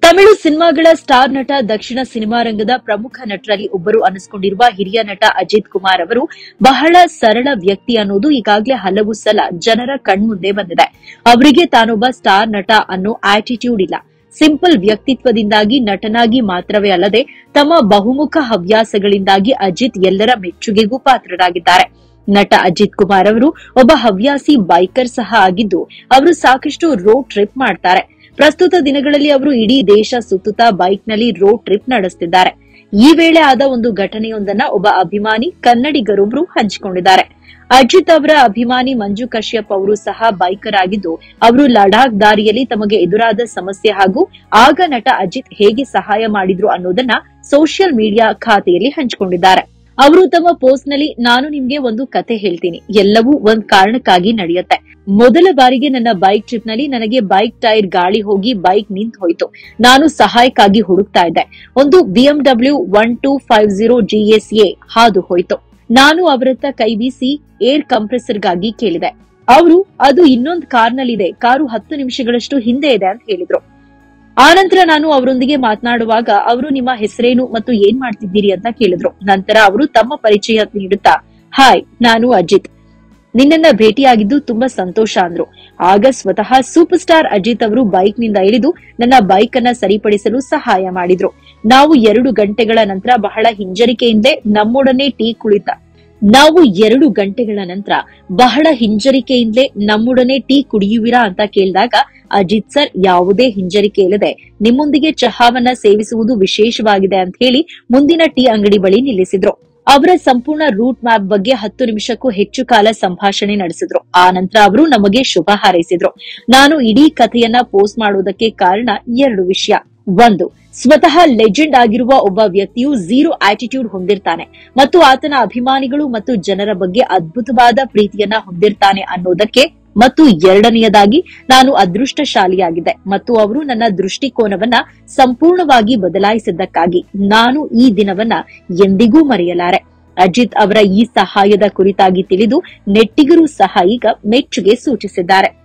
ತಮಿಳು ಸಿನಿಮಾಗಳ ಸ್ಟಾರ್ ನಟ ದಕ್ಷಿಣ ಸಿನಿಮಾ ರಂಗದ ಪ್ರಮುಖ ನಟರಲ್ಲಿ ಒಬ್ಬರು ಅನಿಸಿಕೊಂಡಿರುವ ಹಿರಿಯ ನಟ ಅಜಿತ್ ಕುಮಾರ್ ಅವರು ಬಹಳ ಸರಳ ವ್ಯಕ್ತಿ ಅನ್ನೋದು ಈಗಾಗಲೇ ಹಲವು ಸಲ ಜನರ ಕಣ್ಮುಂದೆ ಬಂದಿದೆ ಅವರಿಗೆ ತಾನೊಬ್ಬ ಸ್ಟಾರ್ ನಟ ಅನ್ನೋ ಆಟಿಟ್ಯೂಡ್ ಇಲ್ಲ ಸಿಂಪಲ್ ವ್ಯಕ್ತಿತ್ವದಿಂದಾಗಿ ನಟನಾಗಿ ಮಾತ್ರವೇ ಅಲ್ಲದೆ ತಮ್ಮ ಬಹುಮುಖ ಹವ್ಯಾಸಗಳಿಂದಾಗಿ ಅಜಿತ್ ಎಲ್ಲರ ಮೆಚ್ಚುಗೆಗೂ ಪಾತ್ರರಾಗಿದ್ದಾರೆ ನಟ ಅಜಿತ್ ಕುಮಾರ್ ಅವರು ಒಬ್ಬ ಹವ್ಯಾಸಿ ಬೈಕರ್ ಸಹ ಆಗಿದ್ದು ಅವರು ಸಾಕಷ್ಟು ರೋಡ್ ಟ್ರಿಪ್ ಮಾಡ್ತಾರೆ ಪ್ರಸ್ತುತ ದಿನಗಳಲ್ಲಿ ಅವರು ಇಡೀ ದೇಶ ಸುತ್ತುತ್ತಾ ಬೈಕ್ನಲ್ಲಿ ರೋಡ್ ಟ್ರಿಪ್ ನಡೆಸುತ್ತಿದ್ದಾರೆ ಈ ವೇಳೆ ಆದ ಒಂದು ಘಟನೆಯೊಂದನ್ನ ಒಬ್ಬ ಅಭಿಮಾನಿ ಕನ್ನಡಿಗರೊಬ್ಬರು ಹಂಚಿಕೊಂಡಿದ್ದಾರೆ ಅಜಿತ್ ಅವರ ಅಭಿಮಾನಿ ಮಂಜು ಕಶ್ಯಪ್ ಅವರು ಸಹ ಬೈಕರ್ ಆಗಿದ್ದು ಅವರು ಲಡಾಖ್ ದಾರಿಯಲ್ಲಿ ತಮಗೆ ಎದುರಾದ ಸಮಸ್ಯೆ ಹಾಗೂ ಆಗ ನಟ ಅಜಿತ್ ಹೇಗೆ ಸಹಾಯ ಮಾಡಿದ್ರು ಅನ್ನೋದನ್ನ ಸೋಷಿಯಲ್ ಮೀಡಿಯಾ ಖಾತೆಯಲ್ಲಿ ಹಂಚಿಕೊಂಡಿದ್ದಾರೆ ಅವರು ತಮ್ಮ ಪೋಸ್ಟ್ ನಲ್ಲಿ ನಾನು ನಿಮ್ಗೆ ಒಂದು ಕತೆ ಹೇಳ್ತೀನಿ ಎಲ್ಲವೂ ಒಂದ್ ಕಾರಣಕ್ಕಾಗಿ ನಡೆಯುತ್ತೆ ಮೊದಲ ಬಾರಿಗೆ ನನ್ನ ಬೈಕ್ ಟ್ರಿಪ್ ನಲ್ಲಿ ನನಗೆ ಬೈಕ್ ಟೈರ್ ಗಾಳಿ ಹೋಗಿ ಬೈಕ್ ನಿಂತು ಹೋಯ್ತು ನಾನು ಸಹಾಯಕ್ಕಾಗಿ ಹುಡುಕ್ತಾ ಇದ್ದೆ ಒಂದು BMW one two five zero GSA ಹಾದು ಹೋಯ್ತು ನಾನು ಅವರತ್ತ ಕೈ ಬೀಸಿ ಏರ್ ಕಂಪ್ರೆಸರ್ಗಾಗಿ ಕೇಳಿದೆ ಅವರು ಅದು ಇನ್ನೊಂದು ಕಾರ್ನಲ್ಲಿದೆ ಕಾರು ಹತ್ತು ನಿಮಿಷಗಳಷ್ಟು ಹಿಂದೆ ಇದೆ ಅಂತ ಹೇಳಿದ್ರು ಆನಂತರ ನಾನು ಅವರೊಂದಿಗೆ ಮಾತನಾಡುವಾಗ ಅವರು ನಿಮ್ಮ ಹೆಸರೇನು ಮತ್ತು ಏನ್ ಮಾಡ್ತಿದ್ದೀರಿ ಅಂತ ಕೇಳಿದ್ರು ನಂತರ ಅವರು ತಮ್ಮ ಪರಿಚಯ ನೀಡುತ್ತಾ ಹಾಯ್ ನಾನು ಅಜಿತ್ ನಿನ್ನನ್ನ ಭೇಟಿಯಾಗಿದ್ದು ತುಂಬಾ ಸಂತೋಷ ಅಂದ್ರು ಆಗ ಸ್ವತಃ ಸೂಪರ್ ಸ್ಟಾರ್ ಅಜಿತ್ ಅವರು ಬೈಕ್ ನಿಂದ ಇಳಿದು ನನ್ನ ಬೈಕ್ ಅನ್ನ ಸರಿಪಡಿಸಲು ಸಹಾಯ ಮಾಡಿದ್ರು ನಾವು ಎರಡು ಗಂಟೆಗಳ ನಂತರ ಬಹಳ ಹಿಂಜರಿಕೆಯಿಂದಲೇ ನಮ್ಮೊಡನೆ ಟೀ ಕುಳಿತ ನಾವು ಎರಡು ಗಂಟೆಗಳ ನಂತರ ಬಹಳ ಹಿಂಜರಿಕೆಯಿಂದಲೇ ನಮ್ಮೊಡನೆ ಟೀ ಕುಡಿಯುವಿರಾ ಅಂತ ಕೇಳಿದಾಗ ಅಜಿತ್ ಸರ್ ಯಾವುದೇ ಹಿಂಜರಿಕೆ ಇಲ್ಲದೆ ನಿಮ್ಮೊಂದಿಗೆ ಚಹಾವನ್ನ ಸೇವಿಸುವುದು ವಿಶೇಷವಾಗಿದೆ ಅಂತ ಹೇಳಿ ಮುಂದಿನ ಟೀ ಅಂಗಡಿ ಬಳಿ ನಿಲ್ಲಿಸಿದ್ರು ಅವರ ಸಂಪೂರ್ಣ ರೂಟ್ ಮ್ಯಾಪ್ ಬಗ್ಗೆ ಹತ್ತು ನಿಮಿಷಕ್ಕೂ ಹೆಚ್ಚು ಕಾಲ ಸಂಭಾಷಣೆ ನಡೆಸಿದ್ರು ಆ ನಂತರ ಅವರು ನಮಗೆ ಶುಭ ಹಾರೈಸಿದ್ರು ನಾನು ಇಡೀ ಕಥೆಯನ್ನ ಪೋಸ್ಟ್ ಮಾಡುವುದಕ್ಕೆ ಕಾರಣ ಎರಡು ವಿಷಯ ಒಂದು ಸ್ವತಃ ಲೆಜೆಂಡ್ ಆಗಿರುವ ಒಬ್ಬ ವ್ಯಕ್ತಿಯು ಝೀರೋ ಆಟಿಟ್ಯೂಡ್ ಹೊಂದಿರ್ತಾನೆ ಮತ್ತು ಆತನ ಅಭಿಮಾನಿಗಳು ಮತ್ತು ಜನರ ಬಗ್ಗೆ ಅದ್ಭುತವಾದ ಪ್ರೀತಿಯನ್ನ ಹೊಂದಿರ್ತಾನೆ ಅನ್ನೋದಕ್ಕೆ ಮತ್ತು ಎರಡನೆಯದಾಗಿ ನಾನು ಅದೃಷ್ಟಶಾಲಿಯಾಗಿದ್ದೆ ಮತ್ತು ಅವರು ನನ್ನ ದೃಷ್ಟಿಕೋನವನ್ನ ಸಂಪೂರ್ಣವಾಗಿ ಬದಲಾಯಿಸಿದ್ದಕ್ಕಾಗಿ ನಾನು ಈ ದಿನವನ್ನ ಎಂದಿಗೂ ಮರೆಯಲಾರೆ ಅಜಿತ್ ಅವರ ಈ ಸಹಾಯದ ಕುರಿತಾಗಿ ತಿಳಿದು ನೆಟ್ಟಿಗರು ಸಹ ಈಗ ಮೆಚ್ಚುಗೆ ಸೂಚಿಸಿದ್ದಾರೆ